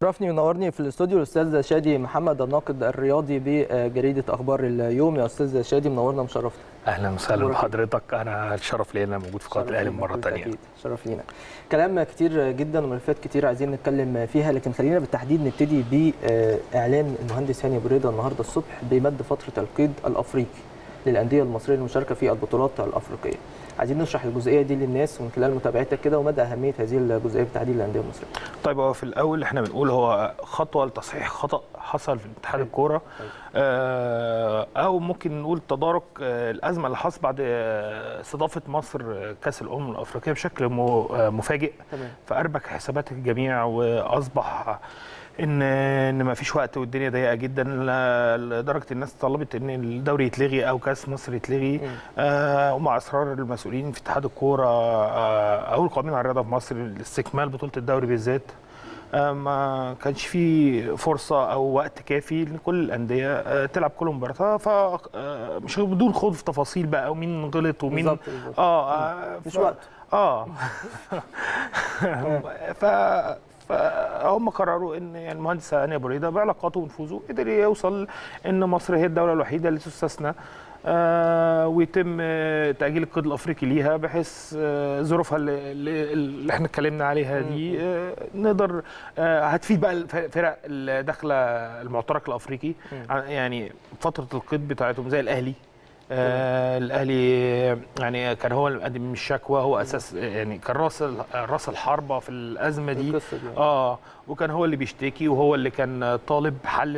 شرفني ونورني في الاستوديو الاستاذ شادي محمد الناقد الرياضي بجريده اخبار اليوم يا استاذ شادي منورنا ومشرفنا اهلا وسهلا بحضرتك انا الشرف لي انا موجود في قناه الاهلي مره ثانيه اكيد شرف لينا كلام كتير جدا وملفات كتير عايزين نتكلم فيها لكن خلينا بالتحديد نبتدي باعلان المهندس هاني ابو رضا النهارده الصبح بمد فتره القيد الافريقي للانديه المصريه المشاركه في البطولات الافريقيه عايزين نشرح الجزئيه دي للناس من خلال متابعتك كده ومدى اهميه هذه الجزئيه بالتحديد للانديه المصريه طيب هو في الاول احنا بنقول هو خطوه لتصحيح خطا حصل في اتحاد الكوره آه او ممكن نقول تدارك آه الازمه اللي حصلت بعد آه استضافه مصر كاس الامم الافريقيه بشكل مفاجئ تمام فاربك حسابات الجميع واصبح ان ان ما فيش وقت والدنيا ضيقه جدا لدرجه الناس طلبت ان الدوري يتلغي او كاس مصر يتلغي آه ومع اصرار المسؤولين في اتحاد الكوره آه او القائمين على الرياضه في مصر استكمال بطوله الدوري بالذات آه ما كانش في فرصه او وقت كافي لكل الانديه آه تلعب كل مباراتها ف آه مش بدون خوض في تفاصيل بقى ومين غلط ومين بالظبط بالظبط. اه, آه مش وقت اه ف فهم قرروا ان يعني المهندس هاني ابو ريده بعلاقاته ونفوذه قدر يوصل ان مصر هي الدوله الوحيده اللي تستثنى آه ويتم تاجيل القيد الافريقي ليها بحيث آه ظروفها اللي, اللي احنا اتكلمنا عليها دي آه نقدر آه هتفيد بقى الفرق اللي داخله المعترك الافريقي يعني فتره القيد بتاعتهم زي الاهلي آه الاهلي يعني كان هو اللي مقدم الشكوى هو اساس يعني كان راس راس الحربه في الازمه دي القصة دي. اه وكان هو اللي بيشتكي وهو اللي كان طالب حل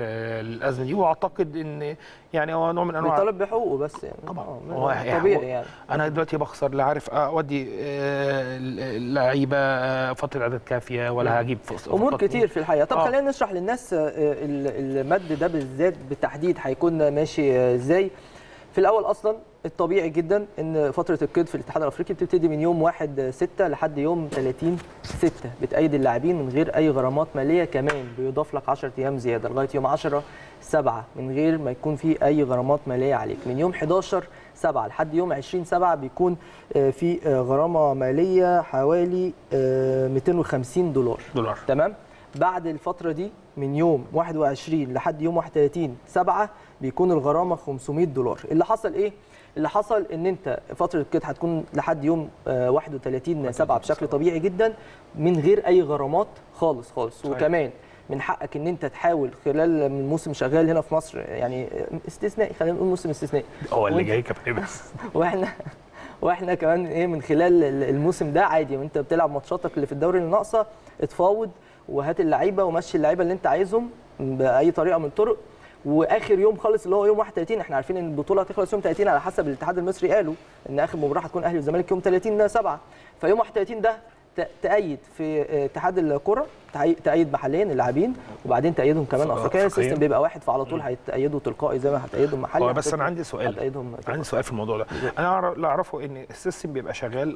الازمه دي واعتقد ان يعني هو نوع من انواع بيطالب بحقوقه بس يعني طبعا آه، هو طبيعي يعني انا دلوقتي بخسر لا عارف اودي آه لعيبه آه فتره عدد كافيه ولا هجيب امور كتير في الحقيقه طب آه. خلينا نشرح للناس آه، المد ده بالذات بالتحديد هيكون ماشي آه، ازاي في الاول اصلا الطبيعي جدا ان فتره القيد في الاتحاد الافريقي بتبتدي من يوم 1 6 لحد يوم 30 6 بتأيد اللاعبين من غير اي غرامات ماليه كمان بيضاف لك 10 ايام زياده لغايه يوم 10 7 من غير ما يكون في اي غرامات ماليه عليك من يوم 11 7 لحد يوم 20 7 بيكون آه، في آه، غرامه ماليه حوالي آه، 250 دولار دولار تمام بعد الفتره دي من يوم 21 لحد يوم 31 7 بيكون الغرامه 500 دولار اللي حصل ايه اللي حصل ان انت فتره القيد هتكون لحد يوم آه، 31 7 بشكل طبيعي جدا من غير اي غرامات خالص خالص صحيح. وكمان من حقك ان انت تحاول خلال الموسم شغال هنا في مصر يعني استثنائي خلينا نقول موسم استثنائي هو اللي وأنت- جاي كمان بس واحنا واحنا كمان ايه من خلال الموسم ده عادي وانت بتلعب ماتشاتك اللي في الدوري اللي ناقصه اتفاوض وهات اللعيبه ومشي اللعيبه اللي انت عايزهم باي طريقه من الطرق واخر يوم خالص اللي هو يوم 31 احنا عارفين ان البطوله هتخلص يوم 30 على حسب الاتحاد المصري قالوا ان اخر مباراه هتكون اهلي والزمالك يوم 30 7 فيوم 31 ده ت- تأيد في اتحاد الكره تأي- تأيد محليا اللاعبين وبعدين تأيدهم كمان افريقيا أفريقيا. السيستم بيبقى واحد فعلى طول هيتأيدوا تلقائي زي ما هتأيدهم محلي هو بس هتت- انا عندي سؤال هتأيدهم عندي سؤال في الموضوع ده انا أعرف- اللي اعرفه ان السيستم بيبقى شغال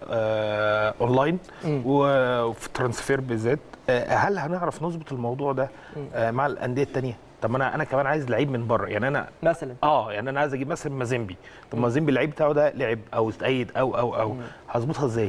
آه اونلاين مم. و- وفي ترانسفير بالذات آه هل هنعرف نظبط الموضوع ده آه مع الانديه الثانيه طب ما انا انا كمان عايز لعيب من بره يعني انا مثلا اه يعني انا عايز اجيب مثلا مازيمبي طب مازيمبي اللعيب بتاعه ده لعب او اتأيد او او او هظبطها ازاي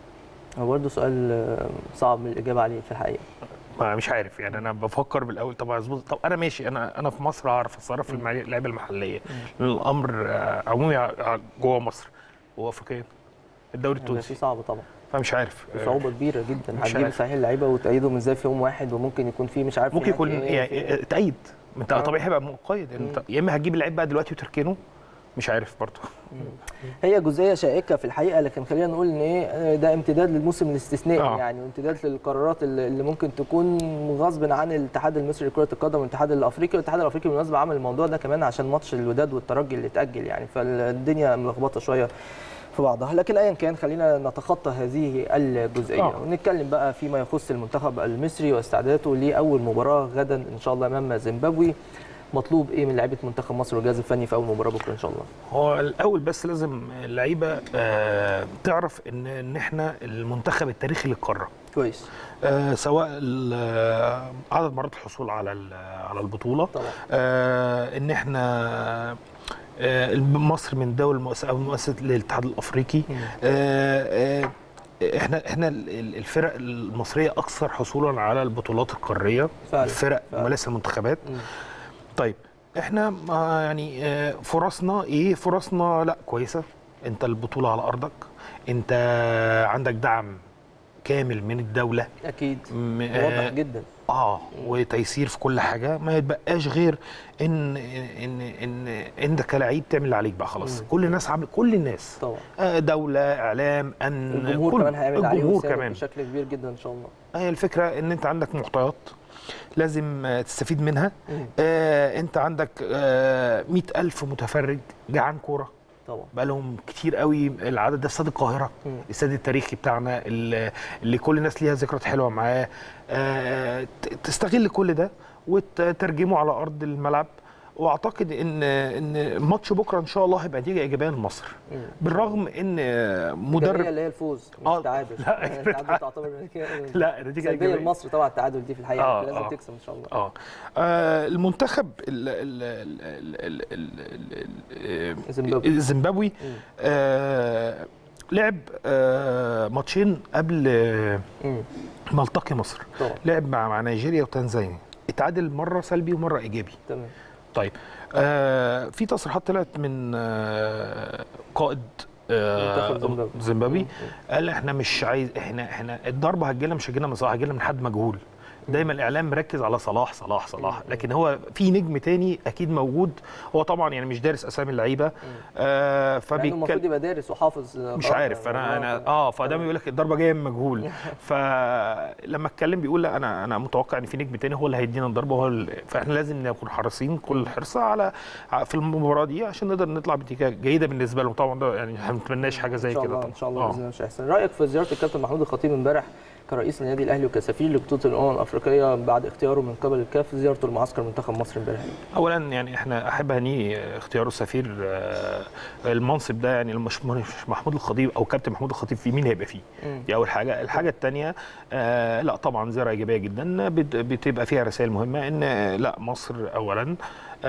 هو برضه سؤال آه، صعب من الإجابة عليه في الحقيقة ما مش عارف يعني انا بفكر بالاول طب هظبط طب انا ماشي انا انا في مصر هعرف اتصرف في المع- اللعيبه المحليه لان الامر آه، عمومي ع- جوه مصر وافريقيا الدوري هيبقى في التونسي صعب طبعا فمش عارف في صعوبة كبيرة جدا مش هتجيب عارف. صحيح اللعيبة وتأيدهم ازاي في يوم واحد وممكن يكون في مش عارف ممكن هناك يكون إيه، يعني في- تأيد ما انت آه. طبيعي هيبقى مقيد انت يا اما هتجيب اللعيب بقى دلوقتي وتركنه مش عارف برضه هي جزئية شائكة في الحقيقة لكن خلينا نقول ان ايه آه، ده امتداد للموسم الاستثنائي آه. يعني وامتداد للقرارات اللي اللي ممكن تكون غصب عن الاتحاد المصري لكرة القدم والاتحاد الافريقي والاتحاد الافريقي بالمناسبة عمل الموضوع ده كمان عشان ماتش الوداد والترجي اللي اتأجل يعني فالدنيا ملخبطة شوية في بعضها لكن ايا كان خلينا نتخطى هذه الجزئيه آه. ونتكلم بقى فيما يخص المنتخب المصري واستعداداته لاول مباراه غدا ان شاء الله امام زيمبابوي مطلوب ايه من لعيبه منتخب مصر والجهاز الفني في اول مباراه بكره ان شاء الله هو الاول بس لازم اللعيبه آه تعرف ان ان احنا المنتخب التاريخي للقاره كويس آه سواء ال- آه، عدد مرات الحصول على ال- على البطوله طبعا آه ان احنا آه مصر من دول المؤسسه او مؤسسه الاتحاد الافريقي مم. آه آه احنا احنا ال- ال- الفرق المصريه اكثر حصولا على البطولات القاريه فعلا، الفرق فعلا. وليس المنتخبات مم. طيب احنا ما يعني آه، فرصنا ايه فرصنا لا كويسه انت البطوله على ارضك انت عندك دعم كامل من الدوله اكيد م- واضح آه، جدا اه وتيسير في كل حاجه ما يتبقاش غير ان ان ان انت كلاعب تعمل اللي عليك بقى خلاص مم. كل الناس عامل كل الناس طبعا آه، دوله اعلام امن الجمهور كل كمان هيعمل عليه الجمهور ويساند كمان بشكل كبير جدا ان شاء الله هي الفكره ان انت عندك معطيات لازم آه، تستفيد منها مم. آه انت عندك آه مئة ألف متفرج جعان كوره طبعا بقالهم كتير قوي العدد ده في استاد القاهره مم. الاستاد التاريخي بتاعنا اللي اللي كل الناس ليها ذكريات حلوه معاه آه ت- تستغل كل ده وتترجمه على ارض الملعب واعتقد ان ان ماتش بكره ان شاء الله هيبقى نتيجه ايجابيه لمصر مم. بالرغم ان مدرب مدرب اللي هي الفوز مش آه، التعادل لا، التعادل تعتبر لا نتيجه سلبيه ايجابيه لمصر طبعا التعادل دي في الحقيقه آه، لازم آه. تكسب ان شاء الله اه آه، المنتخب ال- ال- ال- ال- ال- ال- ال- الزيمبابوي. الزيمبابوي مم. آه، لعب آه، ماتشين قبل آه، مم. ما التقي مصر طبعا لعب مع مع نيجيريا وتنزانيا اتعادل مره سلبي ومره ايجابي تمام طيب آه في تصريحات طلعت من آه قائد آه منتخب زيمبابوي. زيمبابوي مم. قال احنا مش عايز احنا احنا الضربه هتجيلنا مش هتجيلنا من صلاح هتجيلنا من حد مجهول دايما الاعلام مركز على صلاح صلاح صلاح لكن هو في نجم تاني اكيد موجود هو طبعا يعني مش دارس اسامي اللعيبه آه لأنه المفروض فبيتكلم يبقى دارس وحافظ مش عارف انا انا اه فده بيقول لك الضربه جايه من مجهول فلما اتكلم بيقول لا انا انا متوقع ان في نجم تاني هو اللي هيدينا الضربه هو اللي فاحنا لازم نكون حريصين كل الحرص على في المباراه دي عشان نقدر نطلع بنتيجه جيده بالنسبه لهم طبعا ده يعني ما بنتمناش حاجه زي ان شاء كده الله طبعا ان شاء الله آه. باذن الله مش هيحصل رايك في زياره الكابتن محمود الخطيب امبارح كرئيس النادي الاهلي وكسفير لبطوله الامم الافريقيه بعد اختياره من قبل الكاف زيارته لمعسكر منتخب مصر امبارح اولا يعني احنا احب اهنيه اختياره السفير آه، المنصب ده يعني مش مش محمود الخطيب او كابتن محمود الخطيب في مين هيبقى فيه مم. دي اول حاجه الحاجه الثانيه آه لا طبعا زياره ايجابيه جدا بت- بتبقى فيها رسائل مهمه ان آه، لا مصر اولا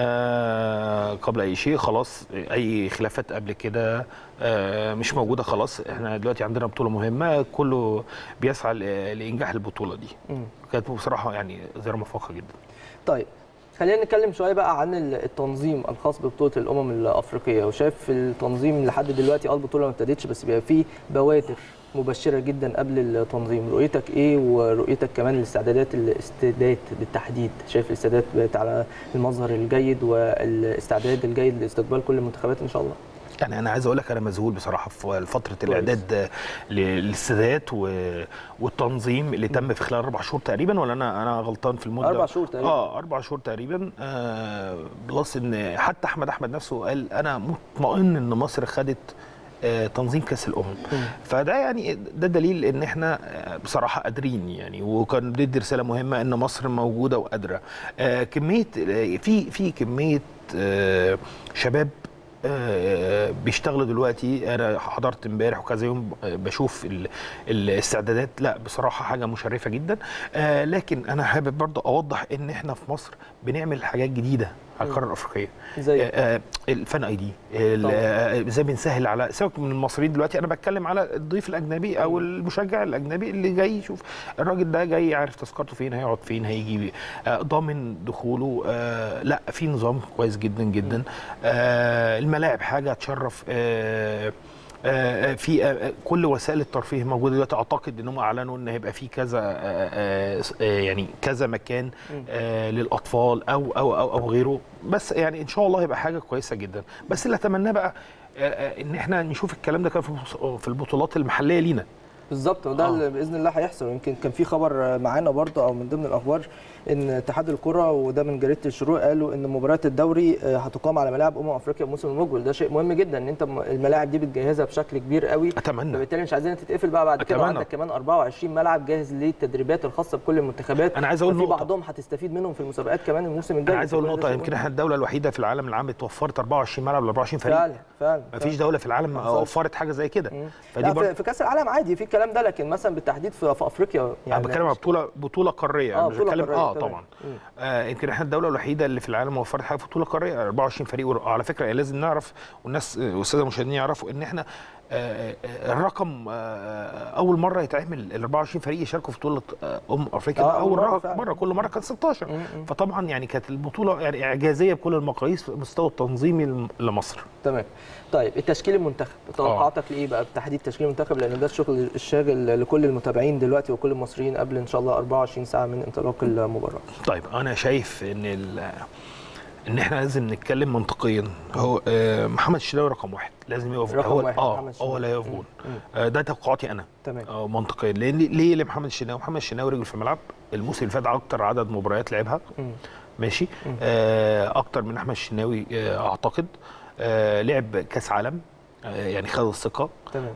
آه قبل اي شيء خلاص اي خلافات قبل كده آه مش موجوده خلاص احنا دلوقتي عندنا بطوله مهمه كله بيسعى ل- لانجاح البطوله دي مم. كانت بصراحه يعني زياره موفقه جدا طيب خلينا نتكلم شويه بقى عن التنظيم الخاص ببطوله الامم الافريقيه وشايف التنظيم لحد دلوقتي اه البطوله ما ابتدتش بس بيبقى فيه بوادر مبشره جدا قبل التنظيم رؤيتك ايه ورؤيتك كمان الاستعدادات الاستعداد بالتحديد شايف الاستعدادات بقت على المظهر الجيد والاستعداد الجيد لاستقبال كل المنتخبات ان شاء الله يعني انا عايز اقول لك انا مذهول بصراحه في فتره الاعداد للسادات و- والتنظيم اللي تم في خلال اربع شهور تقريبا ولا انا انا غلطان في المده أربع شهور تقريبا. اه اربع شهور تقريبا آه بلس ان حتى احمد احمد نفسه قال انا مطمئن ان مصر خدت آه، تنظيم كاس الامم فده يعني ده دليل ان احنا آه، بصراحه قادرين يعني وكان بيدي رساله مهمه ان مصر موجوده وقادره آه، كميه آه، في في كميه آه، شباب آه، بيشتغلوا دلوقتي انا حضرت امبارح وكذا يوم آه، بشوف ال- الاستعدادات لا بصراحه حاجه مشرفه جدا آه، لكن انا حابب برضه اوضح ان احنا في مصر بنعمل حاجات جديده على القاره الافريقيه زي آه، آه، الفان اي دي ال- طبعاً. آه، ازاي بنسهل على سيبك من المصريين دلوقتي انا بتكلم على الضيف الاجنبي او المشجع الاجنبي اللي جاي يشوف الراجل ده جاي عارف تذكرته فين هيقعد فين هيجي آه، ضامن دخوله آه، لا في نظام كويس جدا جدا آه، الملاعب حاجه تشرف آه، آه، في آه، كل وسائل الترفيه موجوده دلوقتي اعتقد ان هم اعلنوا ان هيبقى في كذا آه، آه، آه، يعني كذا مكان آه، للاطفال او او او او غيره بس يعني ان شاء الله هيبقى حاجه كويسه جدا بس اللي اتمناه بقى آه، آه، ان احنا نشوف الكلام ده كان في البص- في البطولات المحليه لينا بالظبط وده آه. اللي باذن الله هيحصل يمكن كان في خبر معانا برضه او من ضمن الاخبار ان اتحاد الكره وده من جريده الشروق قالوا ان مباريات الدوري آه، هتقام على ملاعب امم افريقيا الموسم المقبل ده شيء مهم جدا ان انت م- الملاعب دي بتجهزها بشكل كبير قوي اتمنى فبالتالي مش عايزينها تتقفل بقى بعد كده أتمنى. وعندك كمان 24 ملعب جاهز للتدريبات الخاصه بكل المنتخبات أنا عايز أقول في نقطة. بعضهم هتستفيد منهم في المسابقات كمان الموسم الجاي انا عايز اقول فكل ده نقطه شيء يمكن مهم. احنا الدوله الوحيده في العالم العام اللي وفرت 24 ملعب ل 24 فريق فعلا فعلا مفيش دوله في العالم ما حصلش. وفرت حاجه زي كده مم. فدي لا برضه في, في كاس العالم عادي في الكلام ده لكن مثلا بالتحديد في, في افريقيا انا بتكلم على بطوله بطوله قاريه اه أنا مش بطوله بتكلم قارية، اه تمام. طبعا مم. آه يمكن احنا الدوله الوحيده اللي في العالم وفرت حاجه في بطوله قاريه 24 فريق وعلى فكره لازم نعرف والناس والساده المشاهدين يعرفوا ان احنا آه، آه، الرقم آه، اول مره يتعمل ال 24 فريق يشاركوا في بطوله آه، امم افريقيا آه، ده أول اول مرة مره فعلا. مره كل مره كان 16 مم. فطبعا يعني كانت البطوله يعني اعجازيه بكل المقاييس في المستوى التنظيمي لم- لمصر تمام طيب التشكيل المنتخب توقعاتك لايه بقى بتحديد تشكيل المنتخب لان ده الشغل الشاغل لكل المتابعين دلوقتي وكل المصريين قبل ان شاء الله 24 ساعه من انطلاق المباراه طيب انا شايف ان ال- ان احنا لازم نتكلم منطقيا هو آه، محمد الشناوي رقم واحد لازم يقف رقم هو واحد اه محمد الشناوي. هو لا يقف جون مم. آه، ده توقعاتي انا تمام آه، منطقيا لان ليه لمحمد الشناوي محمد الشناوي رجل في الملعب الموسم اللي فات اكتر عدد مباريات لعبها مم. ماشي مم. آه، اكتر من احمد الشناوي آه، اعتقد آه، لعب كاس عالم آه، يعني خد الثقه تمام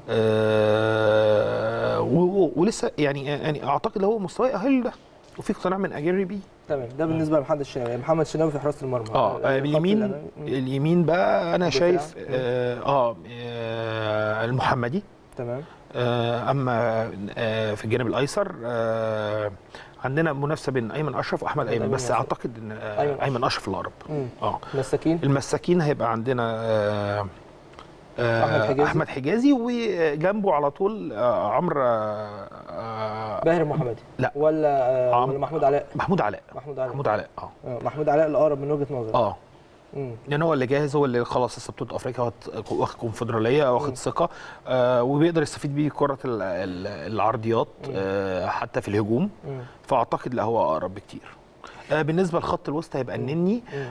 آه، و- و- ولسه يعني يعني اعتقد هو مستواه يأهل ده وفي اقتناع من اجيري بيه تمام ده بالنسبه لمحمد الشناوي محمد الشناوي في حراسه المرمى اه الخط آه، اليمين الأمامي. مم. اليمين بقى انا دفاع. شايف مم. اه, آه, آه المحمدي تمام آه اما آه في الجانب الايسر آه عندنا منافسه بين ايمن اشرف واحمد ايمن أيمن بس أشرف. اعتقد ان آه أيمن ايمن اشرف الاقرب مم. اه مساكين المساكين هيبقى عندنا آه آه أحمد حجازي. احمد حجازي وجنبه على طول آه عمرو آه آه باهر محمدي لا. ولا آه عم- ولا محمود علاء محمود علاء محمود علاء محمود علاء اه آه، محمود علاء الاقرب من وجهه نظري اه مم. لان هو اللي جاهز هو اللي خلاص لسه بطوله افريقيا واخد- واخد كونفدراليه واخد ثقه آه وبيقدر يستفيد بيه كره ال- ال- العرضيات آه حتى في الهجوم مم. فاعتقد لا هو اقرب بكتير آه بالنسبه لخط الوسط هيبقى النني مم.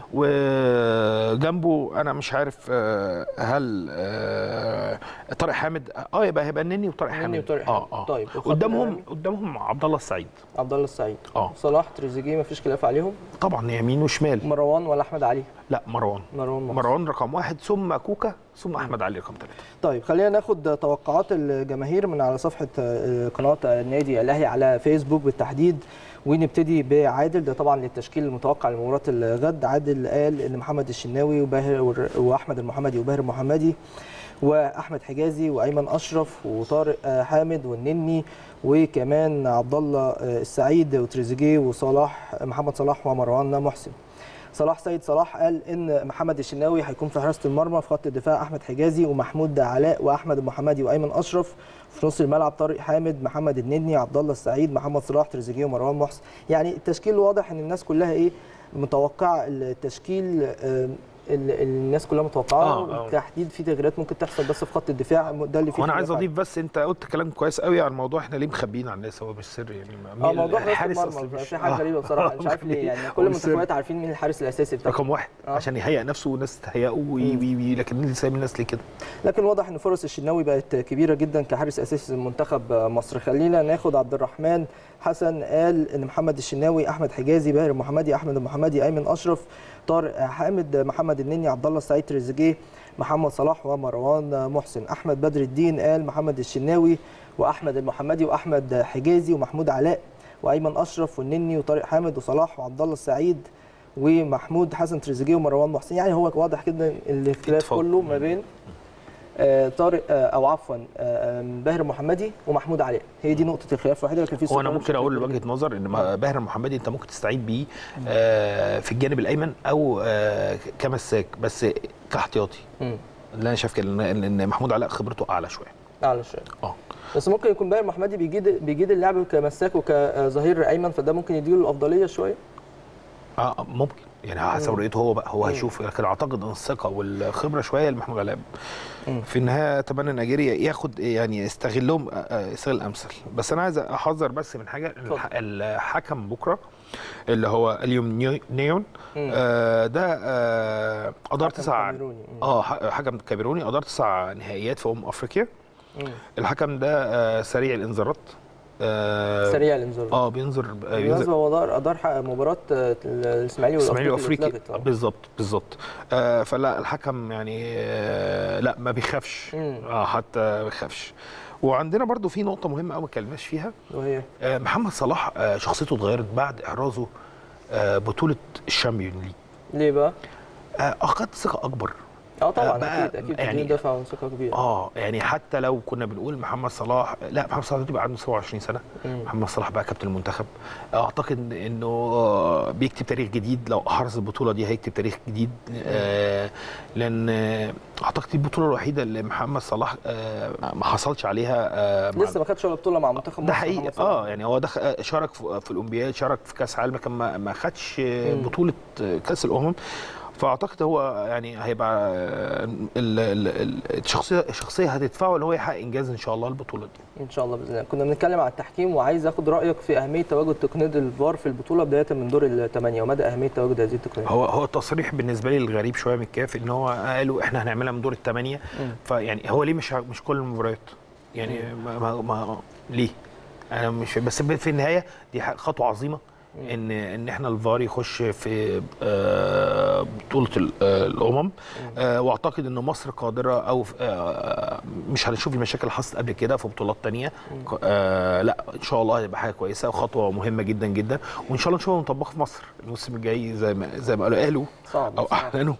وجنبه انا مش عارف آه هل آه طارق حامد اه يبقى هيبقى النني وطارق النني حامد وطارق اه حامد. اه طيب، الخط قدامهم الأمامي؟ قدامهم عبد الله السعيد عبد الله السعيد اه صلاح تريزيجيه مفيش خلاف عليهم طبعا يمين وشمال مروان ولا احمد علي لا مروان مروان محسن. مروان رقم واحد ثم كوكا ثم احمد علي رقم ثلاثه طيب خلينا ناخد توقعات الجماهير من على صفحه آه، قناه النادي الاهلي على فيسبوك بالتحديد ونبتدي بعادل ده طبعا للتشكيل المتوقع لمباراه الغد عادل قال ان محمد الشناوي وباهر واحمد المحمدي وباهر المحمدي واحمد حجازي وايمن اشرف وطارق آه، حامد والنني وكمان عبد الله آه، السعيد وتريزيجيه وصلاح محمد صلاح ومروان محسن صلاح سيد صلاح قال ان محمد الشناوي هيكون في حراسه المرمى في خط الدفاع احمد حجازي ومحمود علاء واحمد المحمدي وايمن اشرف في نص الملعب طارق حامد محمد النني عبد الله السعيد محمد صلاح تريزيجيه ومروان محسن يعني التشكيل واضح ان الناس كلها ايه متوقعه التشكيل آه، ال- ال- الناس كلها متوقعه آه، آه. بالتحديد في تغييرات ممكن تحصل بس في خط الدفاع ده اللي فيه وانا عايز خلاف اضيف بس انت قلت كلام كويس قوي عن الموضوع احنا ليه مخبيين عن الناس هو مش سر يعني اه مين موضوع حراسه الحارس أصل المرمى مش- في حاجه آه. غريبه بصراحه مش عارف ليه يعني كل هو مش سر. المنتخبات عارفين مين الحارس الاساسي بتاعهم رقم واحد آه. عشان يهيئ نفسه والناس تهيئه وي وي وي لكن اللي سايب الناس ليه كده لكن واضح ان فرص الشناوي بقت كبيره جدا كحارس اساسي لمنتخب مصر خلينا ناخد عبد الرحمن حسن قال ان محمد الشناوي احمد حجازي باهر المحمدي احمد المحمدي ايمن اشرف طارق حامد محمد النني عبد الله السعيد تريزيجيه محمد صلاح ومروان محسن احمد بدر الدين قال محمد الشناوي واحمد المحمدي واحمد حجازي ومحمود علاء وايمن اشرف والنني وطارق حامد وصلاح وعبد الله السعيد ومحمود حسن تريزيجيه ومروان محسن يعني هو واضح جدا الاختلاف اتفاق. كله ما بين آه، طارق آه، او عفوا آه، آه، باهر محمدي ومحمود علاء هي دي نقطه الخلاف الوحيده لكن في هو انا استقرار ممكن اقول بشكل وجهه نظر ان ما- باهر المحمدي انت ممكن تستعين بيه آه، في الجانب الايمن او آه، كمساك بس كاحتياطي مم. اللي انا شايف كده ان إن محمود علاء خبرته اعلى شويه اعلى شويه اه بس ممكن يكون باهر محمدي بيجيد بيجيد اللعب كمساك وكظهير ايمن فده ممكن يديله الافضليه شويه اه ممكن يعني على حسب مم. رؤيته هو بقى هو مم. هيشوف لكن اعتقد ان الثقه والخبره شويه لمحمود علاء مم. في النهايه اتمنى نيجيريا ياخد يعني يستغلهم آه، آه، يستغل الامثل بس انا عايز احذر بس من حاجه اتفضل. الح- الحكم بكره اللي هو اليوم نيو- نيون مم. آه ده آه ادار حكم تسع كاميروني. مم. اه ح- حكم كاميروني ادار تسع نهائيات في امم افريقيا مم. الحكم ده آه سريع الانذارات آه سريع الانذار اه بينظر آه، بينظر بالمناسبه هو ادار ادار حق مباراه آه، الاسماعيلي اسماعيلي والافريقي وافريقي اللي اتلغت. آه. بالظبط بالظبط آه فلا الحكم يعني آه لا ما بيخافش مم. اه حتى ما بيخافش وعندنا برضو في نقطه مهمه قوي ما اتكلمناش فيها وهي آه محمد صلاح آه شخصيته اتغيرت بعد احرازه آه بطوله الشامبيون ليج ليه بقى؟ آه اخذ ثقه اكبر اه طبعا بقى اكيد اكيد يعني- يعني دافع عن ثقه كبيره اه يعني حتى لو كنا بنقول محمد صلاح لا محمد صلاح دلوقتي بقى عنده 27 سنه مم. محمد صلاح بقى كابتن المنتخب اعتقد انه آه، بيكتب تاريخ جديد لو احرز البطوله دي هيكتب تاريخ جديد آه لان آه، اعتقد دي البطوله الوحيده اللي محمد صلاح آه ما حصلش عليها آه مع لسه ما خدش ولا بطوله مع منتخب ده مصر حقيقي محمد صلاح. اه يعني هو دخل شارك في في الاولمبياد شارك في كاس عالم لكن ما ما خدش مم. بطوله كاس الامم فاعتقد هو يعني هيبقى ال- ال- ال- الشخصيه الشخصيه هتدفعه ان هو يحقق انجاز ان شاء الله البطوله دي ان شاء الله باذن الله كنا بنتكلم على التحكيم وعايز اخد رايك في اهميه تواجد تقنيه الفار في البطوله بدايه من دور الثمانيه ومدى اهميه تواجد هذه التقنيه هو هو التصريح بالنسبه لي الغريب شويه من الكاف ان هو قالوا احنا هنعملها من دور الثمانيه مم. فيعني هو ليه مش مش كل المباريات يعني ما, ما, ما ليه انا مش بس في النهايه دي ح- خطوه عظيمه ان ان احنا الفار يخش في آه، بطوله ال- آه، الامم آه، واعتقد ان مصر قادره او آه، مش هنشوف المشاكل اللي حصلت قبل كده في بطولات تانية آه، لا ان شاء الله هتبقى حاجه كويسه وخطوه مهمه جدا جدا وان شاء الله نشوفها مطبقه في مصر الموسم الجاي زي ما زي ما قالوا قالوا صعب او صعب اعلنوا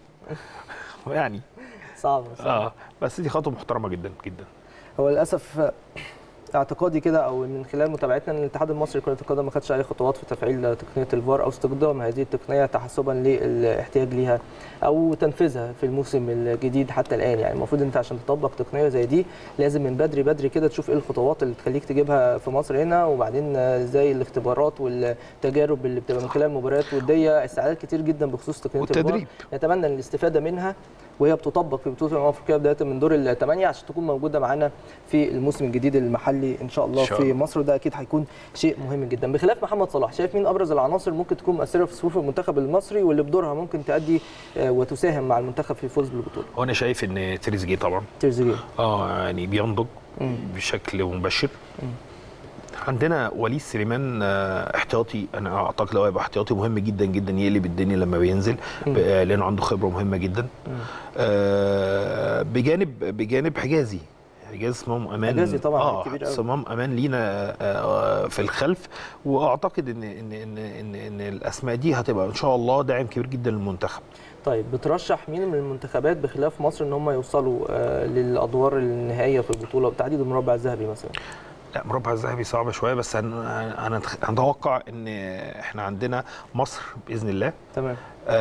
يعني صعب, صعب. اه بس دي خطوه محترمه جدا جدا هو للاسف اعتقادي كده او من خلال متابعتنا ان الاتحاد المصري لكره القدم ما خدش اي خطوات في تفعيل تقنيه الفار او استخدام هذه التقنيه تحسبا للاحتياج ليها او تنفيذها في الموسم الجديد حتى الان يعني المفروض انت عشان تطبق تقنيه زي دي لازم من بدري بدري كده تشوف ايه الخطوات اللي تخليك تجيبها في مصر هنا وبعدين زي الاختبارات والتجارب اللي بتبقى من خلال مباريات وديه استعداد كتير جدا بخصوص تقنيه الفار والتدريب نتمنى الاستفاده منها وهي بتطبق في بطوله الامم الافريقيه بدايه من دور الثمانيه عشان تكون موجوده معانا في الموسم الجديد المحلي ان شاء الله إن شاء في الله. مصر وده اكيد هيكون شيء مهم جدا بخلاف محمد صلاح شايف مين ابرز العناصر ممكن تكون مؤثره في صفوف المنتخب المصري واللي بدورها ممكن تؤدي آه، وتساهم مع المنتخب في الفوز بالبطوله وانا شايف ان تريزيجيه طبعا تريزيجيه اه يعني بينضج مم. بشكل مباشر عندنا وليد سليمان آه، احتياطي انا اعتقد لو هيبقى احتياطي مهم جدا جدا يقلب الدنيا لما بينزل مم. ب- آه، لانه عنده خبره مهمه جدا مم. آه، بجانب بجانب حجازي حجاز صمام امان حجازي طبعاً اه كبير أوي. صمام امان لينا آه، في الخلف واعتقد ان ان ان ان, إن الاسماء دي هتبقى ان شاء الله داعم كبير جدا للمنتخب طيب بترشح مين من المنتخبات بخلاف مصر ان هم يوصلوا آه، للادوار النهائيه في البطوله بتحديد المربع الذهبي مثلا لا مربع الذهبي صعبه شويه بس هن- انا هنتوقع ان احنا عندنا مصر باذن الله تمام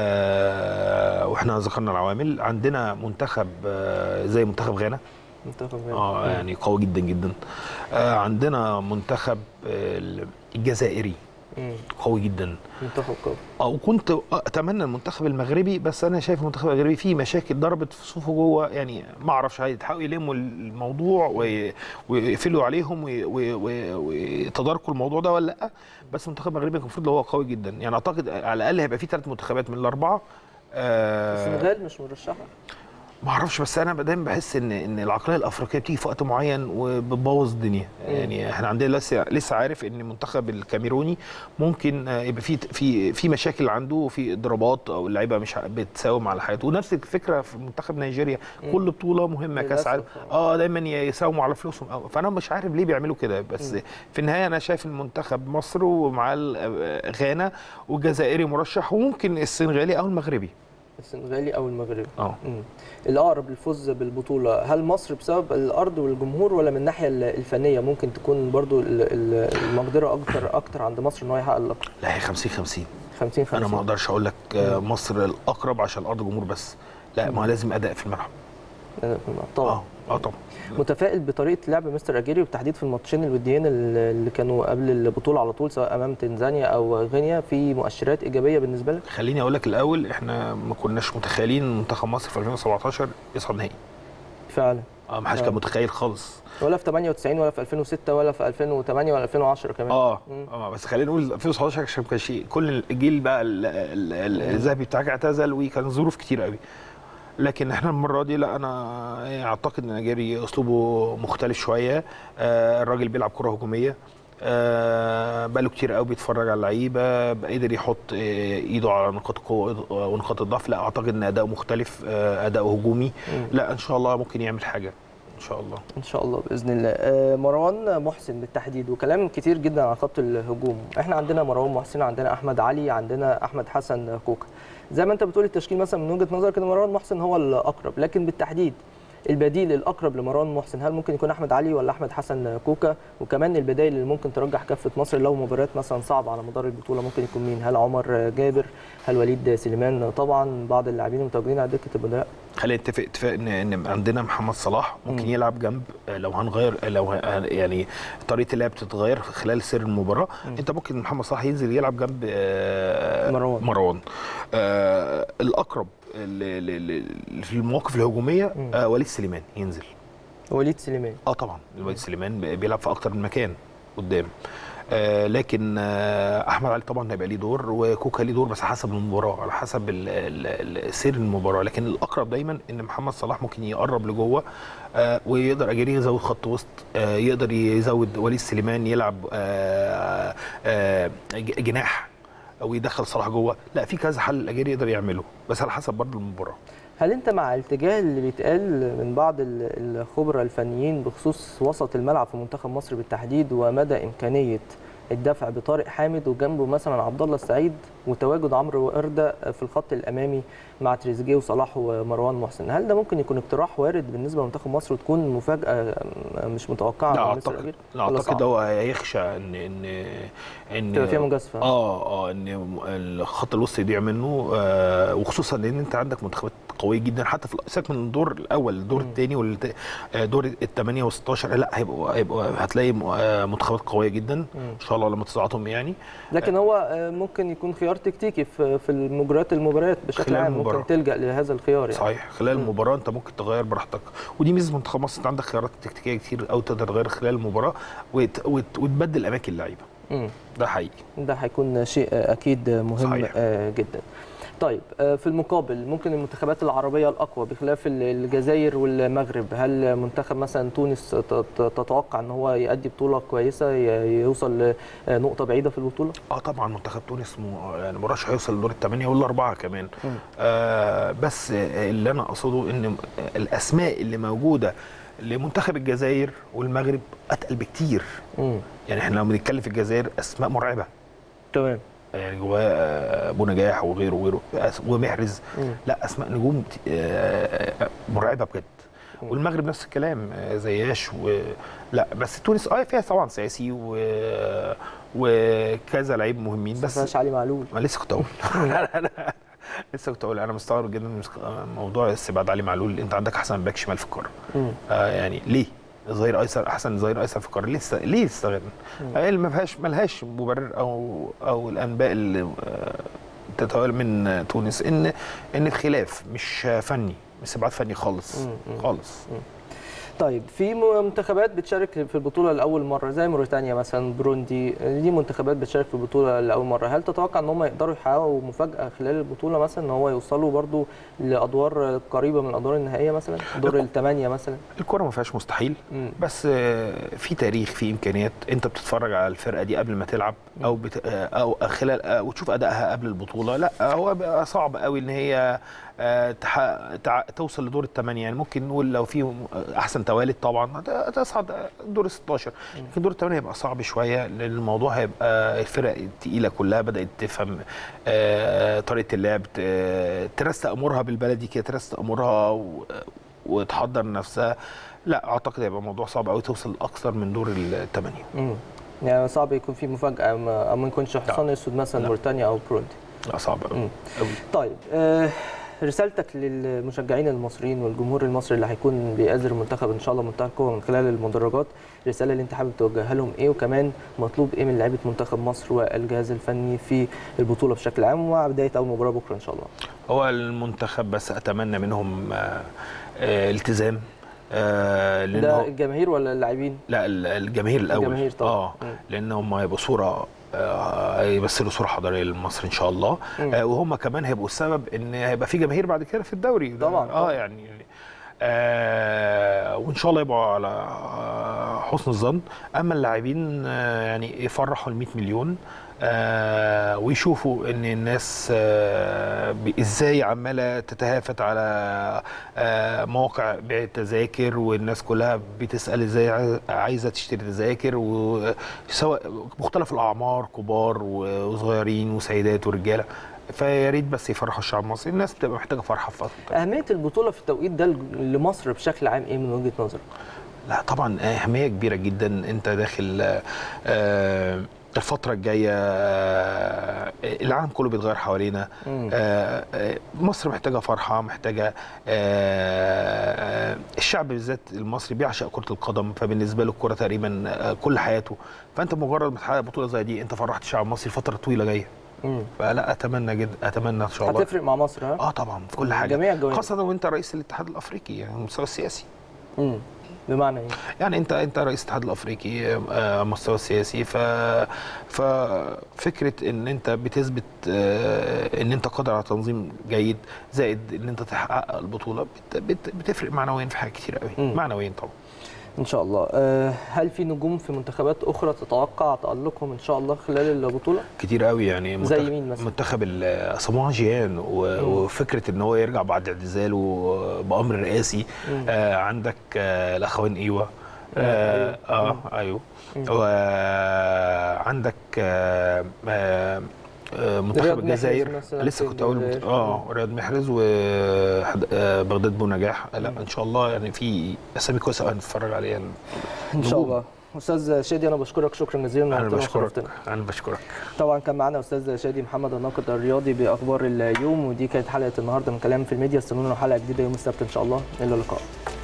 آه واحنا ذكرنا العوامل عندنا منتخب آه زي منتخب غانا منتخب غانا. اه مم. يعني قوي جدا جدا آه عندنا منتخب آه الجزائري مم. قوي جدا منتخب قوي اه وكنت اتمنى المنتخب المغربي بس انا شايف المنتخب المغربي فيه مشاكل ضربت في صفوفه جوه يعني ما اعرفش هيحاولوا يلموا الموضوع وي- ويقفلوا عليهم وي- وي- وي- ويتداركوا الموضوع ده ولا لا بس المنتخب المغربي كان المفروض هو قوي جدا يعني اعتقد على الاقل هيبقى فيه ثلاث منتخبات من الاربعه آه السنغال مش مرشحه ما اعرفش بس انا دايما بحس ان ان العقليه الافريقيه بتيجي في وقت معين وبتبوظ الدنيا مم. يعني احنا عندنا لسه لسه عارف ان المنتخب الكاميروني ممكن آه، يبقى في في في مشاكل عنده وفي اضرابات او اللعيبه مش بتساوم على حياته ونفس الفكره في منتخب نيجيريا مم. كل بطوله مهمه كاس للأسف. عالم اه دايما يساوموا على فلوسهم أو فانا مش عارف ليه بيعملوا كده بس مم. في النهايه انا شايف المنتخب مصر ومع ال- غانا والجزائري مرشح وممكن السنغالي او المغربي السنغالي او المغربي اه مم. الاقرب للفوز بالبطوله هل مصر بسبب الارض والجمهور ولا من الناحيه الفنيه ممكن تكون برضو ال- ال- المقدره اكتر اكتر عند مصر ان هو يحقق اللقب لا هي 50 50 50 50 انا ما اقدرش اقول لك آه، مصر الاقرب عشان الارض جمهور بس لا ما هو لازم اداء في الملعب طبعا اه اه طبعا متفائل بطريقه لعب مستر اجيري وبالتحديد في الماتشين الوديين اللي كانوا قبل البطوله على طول سواء امام تنزانيا او غينيا في مؤشرات ايجابيه بالنسبه لك خليني اقول لك الاول احنا ما كناش متخيلين منتخب مصر في 2017 يصعد نهائي فعلا اه ما حدش آه. كان متخيل خالص ولا في 98 ولا في 2006 ولا في 2008 ولا 2010 كمان اه مم. اه بس خلينا نقول 2017 عشان كان شيء كل الجيل بقى ال- ال- ال- الذهبي بتاعك اعتزل وكان ظروف كتير قوي لكن احنا المره دي لا انا اعتقد ان جاري اسلوبه مختلف شويه آه الراجل بيلعب كره هجوميه آه بقاله كتير قوي بيتفرج على اللعيبه بقى قدر يحط آه ايده على نقاط القوه ونقاط الضعف لا اعتقد ان اداؤه مختلف آه اداؤه هجومي مم. لا ان شاء الله ممكن يعمل حاجه ان شاء الله ان شاء الله باذن الله آه، مروان محسن بالتحديد وكلام كتير جدا عن خط الهجوم احنا عندنا مروان محسن عندنا احمد علي عندنا احمد حسن كوكا زي ما انت بتقول التشكيل مثلا من وجهه نظرك ان مروان محسن هو الاقرب لكن بالتحديد البديل الاقرب لمروان محسن هل ممكن يكون احمد علي ولا احمد حسن كوكا وكمان البدائل اللي ممكن ترجح كفه مصر لو مباريات مثلا صعبه على مدار البطوله ممكن يكون مين هل عمر جابر هل وليد سليمان طبعا بعض اللاعبين المتواجدين على دكه البدلاء خلينا نتفق اتفاق ان ان عندنا محمد صلاح ممكن مم. يلعب جنب آه، لو هنغير آه، لو ه- يعني طريقه اللعب بتتغير خلال سير المباراه مم. انت ممكن محمد صلاح ينزل يلعب جنب آه، مروان. مروان آه الاقرب ل- ل- ل- في المواقف الهجوميه مم. آه وليد سليمان ينزل وليد سليمان اه طبعا وليد سليمان بيلعب في اكتر من مكان قدام آه لكن آه احمد علي طبعا هيبقى ليه دور وكوكا ليه دور بس حسب المباراه على حسب ال- ال- ال- سير المباراه لكن الاقرب دايما ان محمد صلاح ممكن يقرب لجوه آه ويقدر اجري يزود خط وسط آه يقدر يزود وليد سليمان يلعب آه آه ج- جناح او يدخل صلاح جوه لا في كذا حل الاجيري يقدر يعمله بس على حسب برضه المباراه هل انت مع الاتجاه اللي بيتقال من بعض ال- الخبراء الفنيين بخصوص وسط الملعب في منتخب مصر بالتحديد ومدى امكانيه الدفع بطارق حامد وجنبه مثلا عبد الله السعيد وتواجد عمرو وقرده في الخط الامامي مع تريزيجيه وصلاح ومروان محسن هل ده ممكن يكون اقتراح وارد بالنسبه لمنتخب مصر وتكون مفاجاه مش متوقعه لا من مصر اعتقد الأخير؟ لا ولا اعتقد صعب؟ هو هيخشى ان ان ان تبقى فيها مجازفه اه اه ان الخط الوسط يضيع منه آه وخصوصا لان انت عندك منتخبات قويه جدا حتى في سيبك من الدور الاول الدور مم. الثاني والدور الثمانيه و16 لا هيبقوا هيبقوا هتلاقي م- آه، منتخبات قويه جدا مم. ان شاء الله لما تصعدهم يعني لكن هو آه، ممكن يكون خيار تكتيكي في في المجريات المباريات بشكل خلال عام المباراة. ممكن تلجا لهذا الخيار يعني صحيح خلال مم. المباراه انت ممكن تغير براحتك ودي ميزه منتخب مصر انت عندك خيارات تكتيكيه كتير او تقدر تغير خلال المباراه وت... وت... وتبدل اماكن اللعيبه مم. ده حقيقي ده هيكون شيء اكيد مهم صحيح. آه، جدا طيب آه، في المقابل ممكن المنتخبات العربيه الاقوى بخلاف ال- الجزائر والمغرب هل منتخب مثلا تونس ت- ت- تتوقع ان هو يؤدي بطوله كويسه ي- يوصل لنقطه بعيده في البطوله اه طبعا منتخب تونس م... يعني مرشح يوصل لدور الثمانيه والاربعه كمان مم. آه بس اللي انا اقصده ان الاسماء اللي موجوده لمنتخب الجزائر والمغرب اتقل بكتير مم. يعني احنا لما بنتكلم في الجزائر اسماء مرعبه تمام يعني جواه آه، ابو نجاح وغيره وغيره أس- ومحرز مم. لا اسماء نجوم ت- آه، مرعبه بجد مم. والمغرب نفس الكلام آه، زياش و لا بس تونس اه فيها طبعا سياسي و وكذا لعيب مهمين بس بس فيهاش علي معلول ما لسه كنت اقول لا لا لا لسه كنت اقول انا مستغرب جدا من موضوع استبعاد علي معلول انت عندك احسن باك شمال في القاره مم. آه يعني ليه؟ ظهير ايسر احسن ظهير ايسر في القاره ليه است- ليه تستغل؟ مم. آه ما فيهاش ما لهاش مبرر او او الانباء اللي آه تتوالى من آه، تونس ان ان الخلاف مش آه، فني مش استبعاد فني خالص مم. مم. خالص طيب في منتخبات بتشارك في البطوله لاول مره زي موريتانيا مثلا بروندي دي منتخبات بتشارك في البطوله لاول مره هل تتوقع ان هم يقدروا يحققوا مفاجاه خلال البطوله مثلا ان هو يوصلوا برضو لادوار قريبه من الادوار النهائيه مثلا دور الثمانيه مثلا الكره ما فيهاش مستحيل مم. بس آه، في تاريخ في امكانيات انت بتتفرج على الفرقه دي قبل ما تلعب او بت... آه، او خلال آه، وتشوف ادائها قبل البطوله لا هو بقى صعب قوي ان هي آه، تح... تع... توصل لدور الثمانيه يعني ممكن نقول لو في احسن توالد طبعا هت- تصعد دور ال 16 لكن دور الثمانيه هيبقى صعب شويه لان الموضوع هيبقى الفرق الثقيله كلها بدات تفهم آه، طريقه اللعب ت- ترستق امورها بالبلدي كده ترستق امورها و... وتحضر نفسها لا اعتقد هيبقى الموضوع صعب قوي توصل اكثر من دور الثمانيه مم. يعني صعب يكون في مفاجاه ما- او ما يكونش حصان اسود مثلا لا. موريتانيا او بروندي لا صعب قوي مم. قوي طيب آه، رسالتك للمشجعين المصريين والجمهور المصري اللي هيكون بيأزر المنتخب ان شاء الله منتخب قوة من خلال المدرجات الرساله اللي انت حابب توجهها لهم ايه وكمان مطلوب ايه من لعيبه منتخب مصر والجهاز الفني في البطوله بشكل عام ومع بدايه اول مباراه بكره ان شاء الله هو المنتخب بس اتمنى منهم آه، آه، التزام آه، لان ده هو الجماهير ولا اللاعبين لا ال- الجماهير الاول الجماهير طبعا. اه مم. لان هم هيبقوا صوره آه، هيمثلوا صوره حضاريه لمصر ان شاء الله مم. آه، وهم كمان هيبقوا السبب ان هيبقى في جماهير بعد كده في الدوري ده- طبعاً، اه طبعاً. يعني آه وان شاء الله يبقوا على آه، حسن الظن اما اللاعبين آه يعني يفرحوا ال 100 مليون آه ويشوفوا ان الناس آه ب- ازاي عماله تتهافت على آه مواقع بيع التذاكر والناس كلها بتسال ازاي عايز- عايزه تشتري تذاكر وسواء مختلف الاعمار كبار وصغيرين وسيدات ورجاله فيا ريت بس يفرحوا الشعب المصري الناس بتبقى محتاجه فرحه في فتره اهميه البطوله في التوقيت ده لمصر بشكل عام ايه من وجهه نظرك؟ لا طبعا اهميه كبيره جدا انت داخل آه، الفتره الجايه آه، العالم كله بيتغير حوالينا مم. آه، آه، مصر محتاجه فرحه محتاجه آه، آه، الشعب بالذات المصري بيعشق كره القدم فبالنسبه له الكره تقريبا آه، كل حياته فانت مجرد ما تحقق بطوله زي دي انت فرحت الشعب المصري فتره طويله جايه مم. فلا اتمنى جدا اتمنى ان شاء الله هتفرق مع مصر ها؟ اه طبعا في كل حاجه جميع الجوانب. خاصه وانت رئيس الاتحاد الافريقي يعني على المستوى السياسي مم. بمعنى ايه؟ يعني انت انت رئيس الاتحاد الافريقي آه، على المستوى السياسي ف ففكره ان انت بتثبت آه، ان انت قادر على تنظيم جيد زائد ان انت تحقق البطوله بت بت بتفرق معنويا في حاجات كتير قوي مم. معنويا طبعا ان شاء الله أه هل في نجوم في منتخبات اخرى تتوقع تالقهم ان شاء الله خلال البطوله؟ كتير قوي يعني زي منتخب- مين مثلا؟ منتخب ال- صموان جيان و- وفكره ان هو يرجع بعد اعتزاله بامر رئاسي مم. آه عندك آه الاخوان ايوه آه، اه, أيوة. آه ايوه مم. وعندك آه آه آه، منتخب رياض محرز الجزائر مثلاً لسه في كنت اقول الجزائر. اه رياض محرز وبغداد بونجاح لا مم. ان شاء الله يعني في اسامي كويسه قوي هنتفرج عليها ان شاء نجوم. الله استاذ شادي انا بشكرك شكرا جزيلا انا نورتنا بشكرك وشرفتنا. انا بشكرك طبعا كان معانا استاذ شادي محمد الناقد الرياضي باخبار اليوم ودي كانت حلقه النهارده من كلام في الميديا استنونا حلقه جديده يوم السبت ان شاء الله الى اللقاء